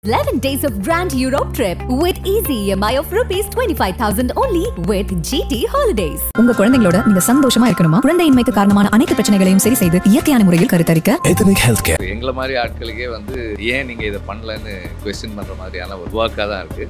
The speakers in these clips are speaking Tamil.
11 days of grand Europe trip with easy EMI of rupees 25,000 only with GT Holidays. உங்க குழந்தைங்களோட நீங்க சந்தோஷமா இருக்கணுமா குழந்தையின்மைக்கு காரணமான அனைத்து பிரச்சனைகளையும் சரி செய்து இயற்கையான முறையில் கருத்தரிக்க Ethnic Healthcare. எங்களை மாதிரி ஆட்களுக்கே வந்து ஏன் நீங்கள் இதை பண்ணலன்னு கொஸ்டின் பண்ணுற மாதிரியான ஒரு ஒர்க்காக தான் இருக்குது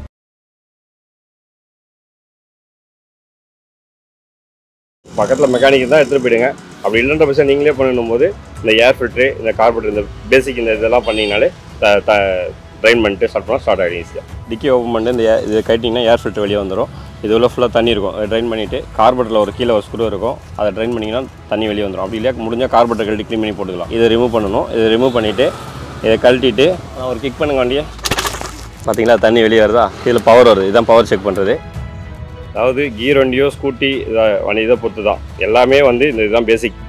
பக்கத்தில் மெக்கானிக் தான் எடுத்துகிட்டு போயிடுங்க அப்படி இல்லைன்ற பட்சம் நீங்களே பண்ணணும் போது இந்த ஏர் ஃபில்ட்ரு இந்த கார்பரேட் இந்த பேசிக் இந்த இதெல்லாம் பண்ணிங்கனாலே த த ட்ரைன் பண்ணிட்டு ஸ்டார்ட் பண்ணால் ஸ்டார்ட் ஆகிடும் ஈஸியாக டிக்கி ஓப்பன் பண்ணிட்டு இந்த air- இது கட்டிங்கன்னா ஏர் ஃபில்ட்ரு வெளியே வந்துடும் இது உள்ள ஃபுல்லாக தண்ணி இருக்கும் அதை ட்ரைன் பண்ணிவிட்டு கார்பரேட்டில் ஒரு கீழே ஒரு ஸ்க்ரூ இருக்கும் அதை ட்ரைன் பண்ணிங்கன்னா தண்ணி வெளியே வந்துடும் அப்படி இல்லையா முடிஞ்சால் கார்பரேட்டர் கழட்டி க்ளீன் பண்ணி போட்டுக்கலாம் இதை ரிமூவ் பண்ணணும் இதை ரிமூவ் பண்ணிவிட்டு இதை கழட்டிட்டு நான் ஒரு கிக் பண்ணுங்க வண்டியை பார்த்தீங்களா தண்ணி வெளியே வருதா இதில் பவர் வருது இதுதான் பவர் செக் பண்ணுறது அதாவது கீர் வண்டியோ ஸ்கூட்டி இதை வண்டி இதை பொறுத்து தான் எல்லாமே வந்து இந்த இதுதான் பேசிக்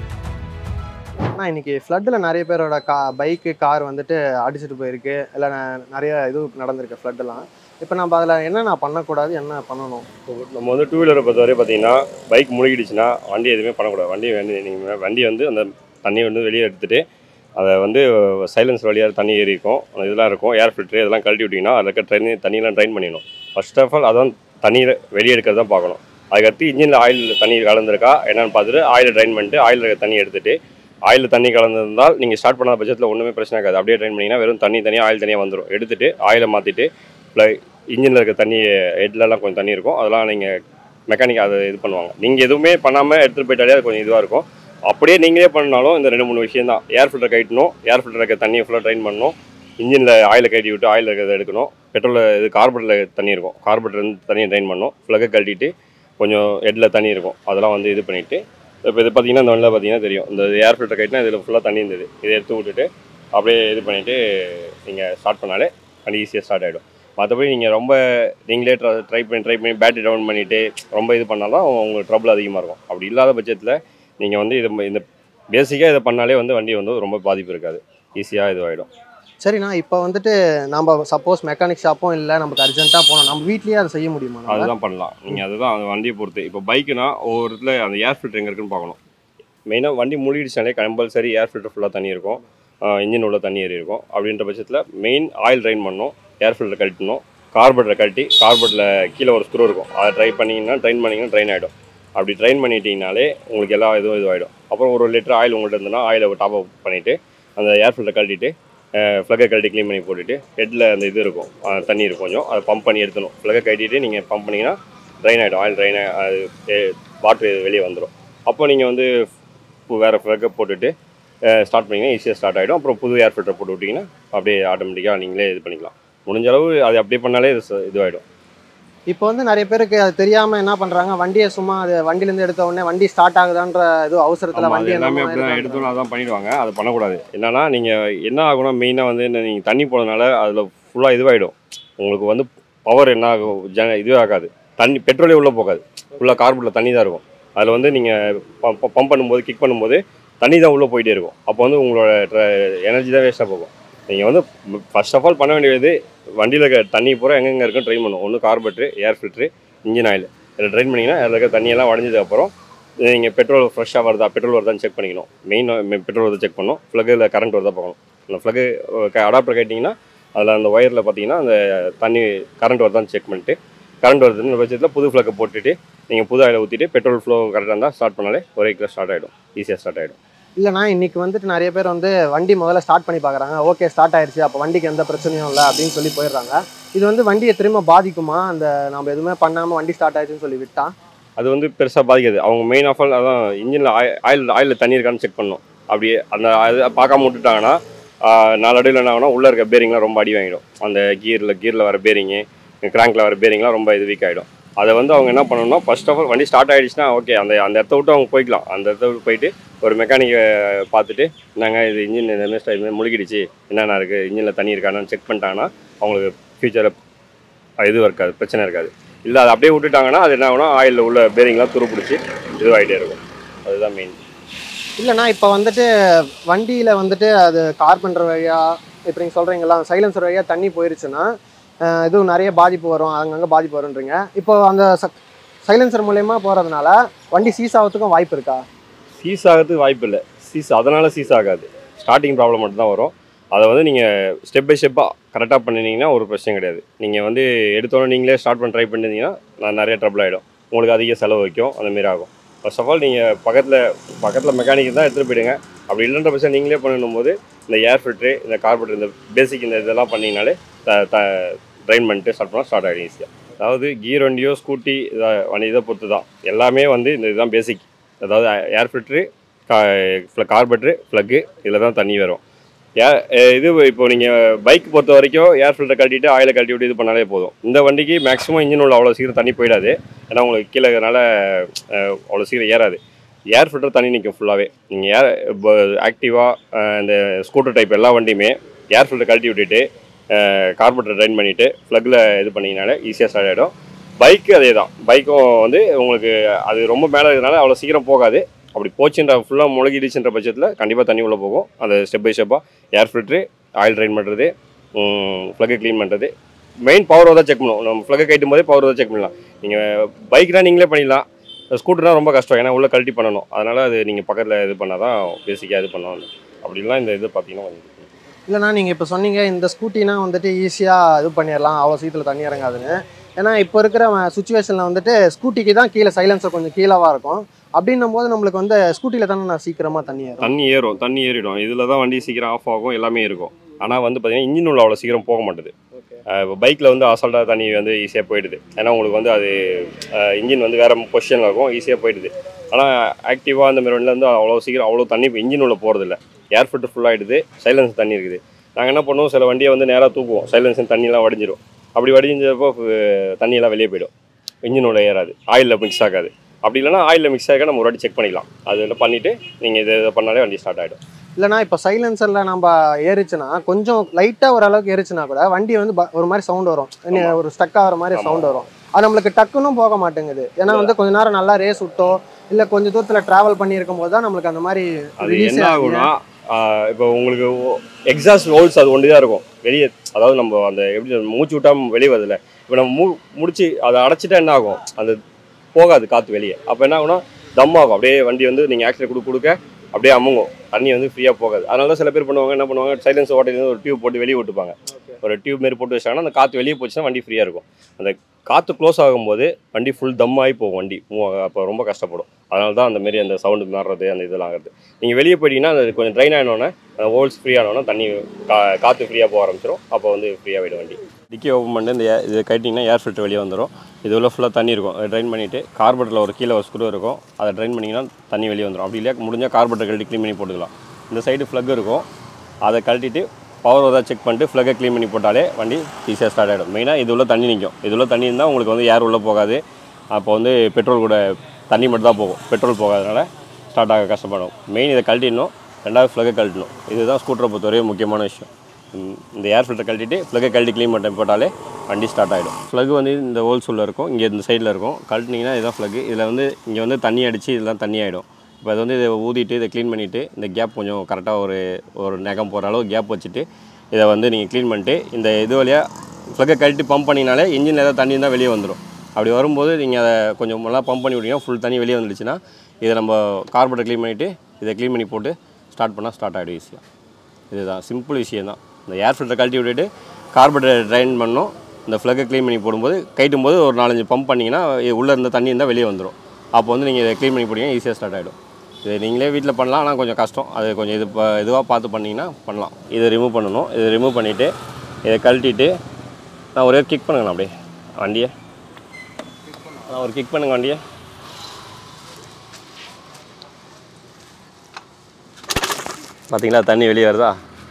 ஆனால் இன்னைக்கு ஃப்ளட்டில் நிறைய பேரோட கா பைக்கு கார் வந்துட்டு அடிச்சிட்டு போயிருக்கு இல்லை நிறைய இது நடந்திருக்கு ஃப்ளட்டெல்லாம் இப்போ நம்ம அதில் என்னென்ன பண்ணக்கூடாது என்ன பண்ணணும் நம்ம வந்து டூ வீலரை பொறுத்தவரை பார்த்தீங்கன்னா பைக் முழுகிடுச்சுன்னா வண்டி எதுவுமே பண்ணக்கூடாது வண்டி வண்டி நீங்கள் வண்டி வந்து அந்த தண்ணியை வந்து வெளியே எடுத்துட்டு அதை வந்து சைலன்ஸ் வழியாக தண்ணி ஏறி இருக்கும் அந்த இதெல்லாம் இருக்கும் ஏர் ஃபில்ட்ரு இதெல்லாம் கழட்டி விட்டிங்கன்னா அதில் இருக்க ட்ரெயின் தண்ணியெல்லாம் ட்ரைன் பண்ணிடணும் ஃபர்ஸ்ட் ஆஃப் ஆல் அதான் தண்ணியில் வெளியே எடுக்கிறது தான் பார்க்கணும் அதுக்கடுத்து இன்ஜினில் ஆயில் தண்ணி கலந்துருக்கா என்னன்னு பார்த்துட்டு ஆயிலை ட்ரைன் பண்ணிட்டு ஆயில் இருக்க தண்ணி எடுத்துட்டு ஆயில் தண்ணி கலந்துருந்தால் நீங்கள் ஸ்டார்ட் பண்ணாத பட்சத்தில் ஒன்றுமே பிரச்சனை இருக்காது அப்படியே ட்ரைன் பண்ணிங்கன்னா வெறும் தண்ணி தனியாக ஆயில் தனியாக வந்துடும் எடுத்துட்டு ஆயிலை மாற்றிட்டு இன்ஜினில் இருக்க தண்ணி ஹெட்லலாம் கொஞ்சம் தண்ணி இருக்கும் அதெல்லாம் நீங்கள் மெக்கானிக் அதை இது பண்ணுவாங்க நீங்கள் எதுவுமே பண்ணாமல் எடுத்துகிட்டு போயிட்டாலே அது கொஞ்சம் இதுவாக இருக்கும் அப்படியே நீங்களே பண்ணாலும் இந்த ரெண்டு மூணு விஷயம் தான் ஏர் ஃபில்டர் கட்டணும் ஏர் ஃபில்டர் இருக்க தண்ணியை ஃபுல்லாக ட்ரைன் பண்ணணும் இன்ஜினில் ஆயிலை கட்டி விட்டு ஆயில் இருக்கிறத எடுக்கணும் பெட்ரோலில் இது கார்பரேட்டில் தண்ணி இருக்கும் கார்பரேட்டர் இருந்து தண்ணியை ட்ரைன் பண்ணணும் ஃப்ளக்கை கழட்டிட்டு கொஞ்சம் ஹெட்டில் தண்ணி இருக்கும் அதெல்லாம் வந்து இது பண்ணிவிட்டு இப்போ இது பார்த்தீங்கன்னா இந்த வண்டியில் பார்த்தீங்கன்னா தெரியும் இந்த ஏர் ஃபில்டர் கட்டினா இதில் ஃபுல்லாக தண்ணி இருந்தது இதை எடுத்து விட்டுட்டு அப்படியே இது பண்ணிவிட்டு நீங்கள் ஸ்டார்ட் பண்ணாலே வண்டி ஈஸியாக ஸ்டார்ட் ஆகிடும் மற்றபடி நீங்கள் ரொம்ப நீங்களே ட்ரை பண்ணி ட்ரை பண்ணி பேட்டரி டவுன் பண்ணிவிட்டு ரொம்ப இது பண்ணாலும் உங்களுக்கு ட்ரபிள் அதிகமாக இருக்கும் அப்படி இல்லாத பட்சத்தில் நீங்கள் வந்து இது இந்த பேசிக்காக இதை பண்ணாலே வந்து வண்டி வந்து ரொம்ப பாதிப்பு இருக்காது ஈஸியாக இதுவாகிடும் சரிண்ணா இப்போ வந்துட்டு நம்ம சப்போஸ் மெக்கானிக் ஷாப்பும் இல்லை நமக்கு அர்ஜென்ட்டாக போனோம் நம்ம வீட்லேயே அதை செய்ய முடியுமா நம்ம? அதுதான் பண்ணலாம் நீங்கள் அதுதான் அந்த வண்டியை பொறுத்து இப்போ பைக்குனா ஒவ்வொரு இடத்துல அந்த ஏர் ஃபில்டர் எங்கே இருக்குன்னு பார்க்கணும் மெயினாக வண்டி மூழ்கிடுச்சாலே கம்பல்சரி ஏர் ஃபில்டர் ஃபுல்லாக தண்ணி இருக்கும் இன்ஜின் உள்ள தண்ணி ஏறி இருக்கும் அப்படின்ற பட்சத்தில் மெயின் ஆயில் ட்ரைன் பண்ணணும் ஏர் ஃபில்டர் கழட்டணும் கார்பரேட்டரை கழட்டி கார்பரேட்டில் கீழே ஒரு ஸ்க்ரூ இருக்கும் அதை ட்ரை பண்ணிங்கன்னா ட்ரைன் பண்ணிங்கன்னா ட்ரைன் ஆகிடும் அப்படி ட்ரைன் பண்ணிட்டீங்கனாலே உங்களுக்கு எல்லா இதுவும் இதுவாகிடும் அப்புறம் ஒரு லிட்டர் ஆயில் உங்கள்கிட்ட இருந்ததுன்னா ஆயிலை டாப் அப் பண்ணிவிட்டு அந்த ஏர் ஃபில்டர் கழட்டிட்டு ஃப்ளக்கை கழட்டி க்ளீன் பண்ணி போட்டுட்டு ஹெட்டில் அந்த இது இருக்கும் அஹ் தண்ணி இருக்கும் கொஞ்சம் அதை பம்ப் பண்ணி எடுத்துணும் ஃப்ளக்கை கழட்டிட்டு நீங்கள் பம்ப் பண்ணிங்கன்னா ட்ரைன் ஆகிடும் ஆயில் ட்ரைன் அது வாட்ரு வெளியே வந்துடும் அப்போ நீங்கள் வந்து பு- வேறு ஃப்ளக்கை போட்டுட்டு ஸ்டார்ட் பண்ணிங்கன்னா ஈஸியாக ஸ்டார்ட் ஆகிடும் அப்புறம் புது ஏர் ஃபில்டர் போட்டு விட்டிங்கன்னா அப்படியே ஆட்டோமேட்டிக்காக நீங்களே இது பண்ணிக்கலாம் முடிஞ்ச அளவு அது அப்படியே பண்ணாலே இது ச- இதுவாகிடும் இப்போ வந்து நிறைய பேருக்கு அது தெரியாமல் என்ன பண்ணுறாங்க வண்டியை சும்மா அது வண்டியிலேருந்து எடுத்த உடனே வண்டி ஸ்டார்ட் ஆகுதான்ற இது அவசரத்தில் ஆமா, அது வண்டி எல்லாமே அப்படி தான் எடுத்தோம் அதான் பண்ணிடுவாங்க அதை பண்ணக்கூடாது என்னன்னா நீங்கள் என்ன ஆகும்னா மெயினாக வந்து நீங்கள் தண்ணி போடுறதுனால அதில் ஃபுல்லாக இதுவாகிடும் உங்களுக்கு வந்து பவர் என்ன ஆகும் ஜன இதுவே ஆகாது தண்ணி பெட்ரோலே உள்ளே போகாது ஃபுல்லாக கார்பெட்டில் தண்ணி தான் இருக்கும் அதில் வந்து நீங்கள் பம்ப் பண்ணும்போது கிக் பண்ணும்போது தண்ணி தான் உள்ளே போயிட்டே இருக்கும் அப்போ வந்து உங்களோட எனர்ஜி தான் வேஸ்ட்டாக போகும் நீங்கள் வந்து ஃபர்ஸ்ட் ஆஃப் ஆல் பண்ண வேண்டியது வண்டியில் இருக்க தண்ணி பூரா எங்கெங்கே இருக்கும் ட்ரைன் பண்ணும் ஒன்று carburettor air filter engine oil இதில் ட்ரைன் பண்ணிங்கன்னா அதில் இருக்க தண்ணியெல்லாம் வடிஞ்சதுக்கு அப்புறம் நீங்கள் பெட்ரோல் ஃப்ரெஷ்ஷாக வருதா பெட்ரோல் வருதான்னு செக் பண்ணிக்கணும் மெயின் பெட்ரோல் வருது செக் பண்ணணும் ப்ளக்கில் கரண்ட் வருதா பார்க்கணும் அந்த ப்ளக்கு அடாப்டர் கேட்டிங்கன்னா அதில் அந்த ஒயரில் பார்த்தீங்கன்னா அந்த தண்ணி கரண்ட் வருதான்னு செக் பண்ணிட்டு கரண்ட் வருதுன்னு பட்சத்தில் புது ஃப்ளக்கை போட்டுட்டு நீங்கள் புது ஆயில் ஊற்றிட்டு பெட்ரோல் ஃப்ளோ கரெக்டாக இருந்தால் ஸ்டார்ட் பண்ணாலே ஒரே கிலோ ஸ்டார்ட் ஆகிடும் ஈஸியாக ஸ்டார்ட் ஆகிடும் இல்லைண்ணா இன்னைக்கு வந்துட்டு நிறைய பேர் வந்து வண்டி முதல்ல ஸ்டார்ட் பண்ணி பார்க்குறாங்க ஓகே ஸ்டார்ட் ஆயிடுச்சு அப்போ வண்டிக்கு எந்த பிரச்சனையும் இல்லை அப்படின்னு சொல்லி போயிடுறாங்க இது வந்து வண்டியை திரும்ப பாதிக்குமா அந்த நம்ம எதுவுமே பண்ணாமல் வண்டி ஸ்டார்ட் ஆயிடுச்சுன்னு சொல்லி விட்டா அது வந்து பெருசாக பாதிக்காது அவங்க மெயின் ஆஃப் ஆல் அதான் இன்ஜினில் ஆயில் ஆயிலில் தண்ணி இருக்கான்னு செக் பண்ணணும் அப்படியே அந்த அது பார்க்காம விட்டுட்டாங்கன்னா நாலடியில் என்ன ஆகும்னா உள்ளே இருக்க பேரிங்லாம் ரொம்ப அடி வாங்கிடும் அந்த கீரில் கீரில் வர பேரிங்கு கிராங்கில் வர பேரிங்லாம் ரொம்ப இது வீக் ஆகிடும் அதை வந்து அவங்க என்ன பண்ணணும்னா ஃபர்ஸ்ட் ஆஃப் ஆல் வண்டி ஸ்டார்ட் ஆகிடுச்சுன்னா ஓகே அந்த அந்த இடத்த விட்டு அவங்க போய்க்கலாம் அந்த இடத்த விட்டு போயிட்டு ஒரு மெக்கானிக்கை பார்த்துட்டு நாங்கள் இது இன்ஜின் இந்த மாதிரி இது முழுகிடுச்சு என்னென்ன இருக்குது இன்ஜினில் தண்ணி இருக்கான்னு செக் பண்ணிட்டாங்கன்னா அவங்களுக்கு ஃபியூச்சரில் இது இருக்காது பிரச்சனை இருக்காது இல்லை அதை அப்படியே விட்டுட்டாங்கன்னா அது என்ன ஆகும்னா ஆயிலில் உள்ள பேரிங்லாம் துரு பிடிச்சி இதுவாகிட்டே இருக்கும் அதுதான் மெயின் இல்லைண்ணா இப்போ வந்துட்டு வண்டியில் வந்துட்டு அது கார்பெண்டர் வழியாக இப்போ நீங்கள் சொல்கிறீங்களா சைலன்சர் வழியாக தண்ணி போயிருச்சுன்னா அஹ், இதுவும் நிறைய பாதிப்பு வரும் அங்கங்கே பாதிப்பு வரும்ன்றீங்க இப்போ அந்த சைலன்சர் மூலயமா போகிறதுனால வண்டி சீஸ் ஆகிறதுக்கும் வாய்ப்பு இருக்கா சீஸ் ஆகிறதுக்கு வாய்ப்பு இல்லை சீஸ் அதனால் சீஸ் ஆகாது ஸ்டார்டிங் ப்ராப்ளம் மட்டும் தான் வரும் அதை வந்து நீங்கள் ஸ்டெப் பை ஸ்டெப்பாக கரெக்டாக பண்ணினீங்கன்னா ஒரு பிரச்சனை கிடையாது நீங்கள் வந்து எடுத்தோன்னே நீங்களே ஸ்டார்ட் பண்ண ட்ரை பண்ணிருந்தீங்கன்னா நான் நிறைய ட்ரபிள் ஆகிடும் உங்களுக்கு அதிக செலவு வைக்கும் அந்த மாதிரி ஆகும் ஃபர்ஸ்ட் ஆஃப் ஆல் நீங்கள் பக்கத்தில் பக்கத்தில் மெக்கானிக் தான் எடுத்துகிட்டு போயிடுங்க அப்படி இல்லைன்ற பட்சம் நீங்களே பண்ணணும் போது இந்த ஏர் ஃபில்ட்ரு இந்த கார்பரேட்டர் இந்த பேசிக் இந்த இதெல்லாம் பண்ணிங்கனாலே த த ட்ரைன் பண்ணிட்டு ஸ்டார்ட் பண்ணால் ஸ்டார்ட் ஆகிடும் ஈஸியாக அதாவது கீர் வண்டியோ ஸ்கூட்டி இதை வண்டி இதை பொறுத்து தான் எல்லாமே வந்து இந்த இதுதான் பேசிக் அதாவது ஏர் ஃபில்ட்ரு கார்பரேட்டரு ப்ளக்கு இதில் தான் தண்ணி வரும் ஏ இது இப்போ நீங்கள் பைக் பொறுத்த வரைக்கும் ஏர் ஃபில்டர் கழட்டிட்டு ஆயிலை கழட்டி விட்டு இது பண்ணாலே போதும் இந்த வண்டிக்கு மேக்ஸிமம் இன்ஜின் உள்ள அவ்வளோ சீக்கிரம் தண்ணி போயிடாது ஏன்னா உங்களுக்கு கீழே இருக்கிறனால அஹ், அவ்வளோ சீக்கிரம் ஏறாது ஏர் ஃபில்டர் தண்ணி நிற்கும் ஃபுல்லாகவே நீங்கள் ஏர் இப்போ ஆக்டிவாக இந்த ஸ்கூட்டர் டைப் எல்லா வண்டியுமே ஏர் ஃபில்டர் கழட்டி விட்டுட்டு கார்பரேட்டர் ட்ரைன் பண்ணிவிட்டு ப்ளக்கில் இது பண்ணிங்கனாலே ஈஸியாக ஸ்டார்ட் ஆகிடும் பைக்கு அதே தான் பைக்கும் வந்து உங்களுக்கு அது ரொம்ப மேலே இருக்கிறதுனால அவ்வளோ சீக்கிரம் போகாது அப்படி போச்சுன்ற ஃபுல்லாக முழுகிடுச்சுன்ற பட்சத்தில் கண்டிப்பாக தண்ணி உள்ளே போகும் அதை ஸ்டெப் பை ஸ்டெப்பாக ஏர் ஃபில்ட்ரு ஆயில் ட்ரைன் பண்ணுறது ப்ளக்கை க்ளீன் பண்ணுறது மெயின் பவர் தான் செக் பண்ணுவோம் நம்ம ப்ளக்கை கட்டும் போதே பவர் தான் செக் பண்ணலாம் நீங்கள் பைக்னா நீங்களே பண்ணிடலாம் ஸ்கூட்டர்னா ரொம்ப கஷ்டம் ஏன்னா உள்ளே கழட்டி பண்ணணும் அதனால் அது நீங்கள் பக்கத்தில் இது பண்ணால் தான் பேசிக்காக இது பண்ணணும் அப்படிலாம் இந்த இது பார்த்தீங்கன்னா கொஞ்சம் இல்லைண்ணா நீங்கள் இப்போ சொன்னீங்க இந்த ஸ்கூட்டினா வந்துட்டு ஈஸியாக இது பண்ணிடலாம் அவ்வளோ சீக்கிரத்தில் தண்ணி இறங்காதுன்னு ஏன்னா இப்போ இருக்கிற சுச்சுவேஷனில் வந்துட்டு ஸ்கூட்டிக்கு தான் கீழே சைலன்சர் கொஞ்சம் கீழாவாக இருக்கும் அப்படின்னும் போது நம்மளுக்கு வந்து ஸ்கூட்டியில் தானே நான் சீக்கிரமாக தண்ணி ஏறும் தண்ணி ஏறும் தண்ணி ஏறிடும் இதில் தான் வண்டி சீக்கிரம் ஆஃப் ஆகும் எல்லாமே இருக்கும் ஆனால் வந்து பார்த்தீங்கன்னா இன்ஜின் உள்ள அவ்வளோ சீக்கிரம் போக மாட்டுது இப்போ பைக்கில் வந்து அசால்ட்டாக தண்ணி வந்து ஈஸியாக போயிடுது ஏன்னா உங்களுக்கு வந்து அது இன்ஜின் வந்து வேறு பொசிஷனில் இருக்கும் ஈஸியாக போயிடுது ஆனால் ஆக்டிவாக அந்த மாதிரி வண்டியில் வந்து அவ்வளோ சீக்கிரம் அவ்வளோ தண்ணி இப்போ இன்ஜின் உள்ள போகிறதில்ல ஏர் ஃபில்டர் ஃபுல்லாகிடுது சைலன்ஸ் தண்ணி இருக்குது நாங்கள் என்ன பண்ணுவோம் சில வண்டியை வந்து நேராக தூக்குவோம் சைலன்ஸ் தண்ணியெலாம் வடிஞ்சிரும் அப்படி வடிஞ்சப்போ அஹ், தண்ணியெல்லாம் வெளியே போயிடும் இன்ஜின் உள்ள ஏறாது ஆயிலில் மிக்ஸ் ஆகாது அப்படி இல்லைன்னா ஆயிலில் மிக்ஸ் ஆக நம்ம ஒரு வாட்டி செக் பண்ணிக்கலாம் அதில் பண்ணிவிட்டு நீங்கள் இதை இதை பண்ணாலே வண்டி ஸ்டார்ட் ஆகிடும் இல்லைனா இப்போ சைலன்சரில் நம்ம ஏறிச்சுன்னா கொஞ்சம் லைட்டாக ஓரளவுக்கு ஏறிச்சுன்னா கூட வண்டி வந்து ப- ஒரு மாதிரி சவுண்ட் வரும் என்ன ஒரு ஸ்டக் ஆகிற மாதிரி ஆமா. சவுண்ட் வரும் அது நம்மளுக்கு டக்குன்னும் போக மாட்டேங்குது ஏன்னா வந்து கொஞ்ச நேரம் நல்லா ரேஸ் விட்டோ இல்லை கொஞ்சம் தூரத்தில் ட்ராவல் பண்ணியிருக்கும் போது தான் நம்மளுக்கு அந்த மாதிரி அது release என்ன ஆகுது. ஆகும்னா ஆஹ் இப்போ உங்களுக்கு எக்ஸாஸ்ட் ஹோல்ஸ் அது ஒன்று தான் இருக்கும் வெளியே அதாவது நம்ம அந்த எப்படி சொல்றது, மூச்சு விட்டாம வெளியே வருதுல்ல இப்போ நம்ம மூ முடிச்சு அதை அடைச்சிட்டா என்ன ஆகும் அந்த போகாது காற்று வெளியே அப்போ என்ன ஆகும்னா தம் ஆகும் அப்படியே வண்டி வந்து நீங்கள் ஆக்சிடென்ட் கொடுக்க கொடுக்க அப்படியே அமுங்கும் தண்ணி வந்து ஃப்ரீயாக போகாது அதனால தான் சில பேர் பண்ணுவாங்க என்ன பண்ணுவாங்க சைலன்ஸ் ஓட்டையிலேருந்து ஒரு டியூப் போட்டு வெளியே விட்டுப்பாங்க ஒரு டியூப் மாரி போட்டு வச்சாங்கன்னா அந்த காற்று வெளியே போச்சுன்னா வண்டி ஃப்ரீயாக இருக்கும் அந்த காற்று க்ளோஸ் ஆகும்போது வண்டி ஃபுல் தம் ஆகி போகும் வண்டி மூவ் ஆக அப்போ ரொம்ப கஷ்டப்படும் அதனால தான் அந்த மாரி அந்த சவுண்டு மாறுறது அந்த இதெல்லாம் ஆகுது நீங்கள் வெளியே போயிட்டீங்கன்னா அது கொஞ்சம் ட்ரைன் ஆனோடனே அந்த ஹோல்ஸ் ஃப்ரீ ஆனோடனே தண்ணி கா காற்று ஃப்ரீயாக போக ஆரம்பிச்சிடும் அப்போ வந்து ஃப்ரீயாக போயிடும் வண்டி டிக்கி ஓப்பன் பண்ணிட்டு இந்த air- இது கட்டிங்கன்னா ஏர் ஃபில்டர் வெளியே வந்துடும் இது உள்ள ஃபுல்லாக தண்ணி இருக்கும் அதை ட்ரைன் பண்ணிவிட்டு கார்பரேட்டரில் ஒரு கீழே ஒரு ஸ்க்ரூ இருக்கும் அதை ட்ரைன் பண்ணிங்கன்னா தண்ணி வெளியே வந்துடும் அப்படி இல்லையா முடிஞ்சால் கார்பரேட்டர் கழட்டி க்ளீன் பண்ணி போட்டுக்கலாம் இந்த சைடு ஃப்ளக் இருக்கும் அதை கழட்டிட்டு பவர் ஏதாவது செக் பண்ணிட்டு ஃப்ளக்கை க்ளீன் பண்ணி போட்டாலே வண்டி ஈஸியாக ஸ்டார்ட் ஆகிடும் மெயினாக இது உள்ள தண்ணி நிற்கும் இது உள்ள தண்ணி இருந்தால் உங்களுக்கு வந்து ஏர் உள்ளே போகாது அப்போ வந்து பெட்ரோல் கூட தண்ணி மட்டும் தான் போகும் பெட்ரோல் போகாதனால ஸ்டார்ட் ஆக கஷ்டப்படும் மெயின் இதை கழட்டிடணும் ரெண்டாவது ஃப்ளக்கை கழட்டணும் இதுதான் ஸ்கூட்டரை பொறுத்தவரையும் முக்கியமான விஷயம் ம், இந்த ஏர் ஃபில்டர் கழட்டிட்டு ஃப்ளக்கை கழட்டி க்ளீன் பண்ணி போட்டாலே வண்டி ஸ்டார்ட் ஆகிடும் ஃப்ளக் வந்து இந்த ஹோல்ஸ் உள்ள இருக்கும் இங்கே இந்த சைடில் இருக்கும் கழட்டினீங்கன்னா இதுதான் ஃப்ளக் இதில் வந்து இங்கே வந்து தண்ணி அடித்து இதெல்லாம் தண்ணி ஆகிடும் இப்போ அது வந்து இதை ஊதிட்டு இதை க்ளீன் பண்ணிவிட்டு இந்த கேப் கொஞ்சம் கரெக்டாக ஒரு ஒரு நகம் போகிற அளவு கேப் வச்சுட்டு இதை வந்து நீங்கள் க்ளீன் பண்ணிட்டு இந்த இது வழியாக ஃப்ளக்கை கழட்டி பம்ப் பண்ணினாலே இன்ஜின் ஏதாவது தண்ணி இருந்தால் வெளியே வந்துடும் அப்படி வரும்போது நீங்கள் அதை கொஞ்சம் நல்லா பம்ப் பண்ணி விட்டீங்கன்னா ஃபுல் தண்ணி வெளியே வந்துடுச்சுன்னா இதை நம்ம கார்பரேட்டர் க்ளீன் பண்ணிவிட்டு இதை க்ளீன் பண்ணி போட்டு ஸ்டார்ட் பண்ணால் ஸ்டார்ட் ஆகிடும் ஈஸியாக இதுதான் சிம்பிள் விஷயம் தான் இந்த ஏர் ஃபில்டர் கழட்டி விட்டுட்டு கார்பரேட்டர் ட்ரைன் பண்ணணும் இந்த ஃப்ளக்கை க்ளீன் பண்ணி போடும்போது கைட்டும் போது ஒரு நாலஞ்சு பம்ப் பண்ணிங்கன்னா இது உள்ளே இருந்த தண்ணி இருந்தால் வெளியே வந்துடும் அப்போ வந்து நீங்கள் இதை க்ளீன் பண்ணி போட்டீங்கன்னா ஈஸியாக ஸ்டார்ட் ஆகிடும் இது நீங்களே வீட்டில் பண்ணலாம் ஆனால் கொஞ்சம் கஷ்டம் அது கொஞ்சம் இது ப- இதுவாக பார்த்து பண்ணிங்கன்னா பண்ணலாம் இதை ரிமூவ் பண்ணணும் இதை ரிமூவ் பண்ணிவிட்டு இதை கழட்டிட்டு நான் ஒரே கிக் பண்ணுங்கண்ணா அப்படியே வண்டியை நான் ஒரு கிக் பண்ணுங்க வண்டியை பார்த்தீங்களா தண்ணி வெளியே வருதா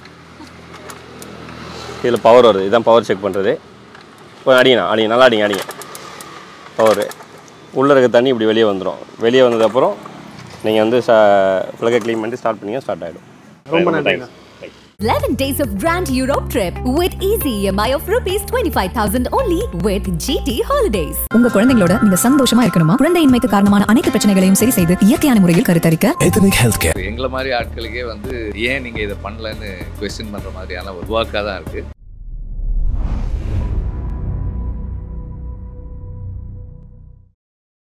இதில் பவர் வருது இதுதான் பவர் செக் பண்ணுறது இப்போ அடிங்கண்ணா அடிங்க நல்லா அடிங்க அடிங்க பவர் உள்ளே இருக்க தண்ணி இப்படி வெளியே வந்துடும் வெளியே வந்ததுக்கப்புறம் நீங்கள் வந்து ச ஃப்ளக்கை க்ளீன் பண்ணி ஸ்டார்ட் பண்ணீங்க ஸ்டார்ட் ஆகிடும் ரொம்ப நன்றிண்ணா. 11 days of grand Europe trip with easy EMI of rupees 25,000 only with GT Holidays. உங்க குழந்தைங்களோட நீங்க சந்தோஷமா இருக்கணுமா குழந்தையின்மைக்கு காரணமான அனைத்து பிரச்சனைகளையும் சரி செய்து இயற்கையான முறையில் கருத்தரிக்க Ethnic Healthcare. எங்களை மாதிரி ஆட்களுக்கே வந்து ஏன் நீங்கள் இதை பண்ணலன்னு கொஸ்டின் பண்ணுற மாதிரியான ஒரு ஒர்க்காக தான் இருக்குது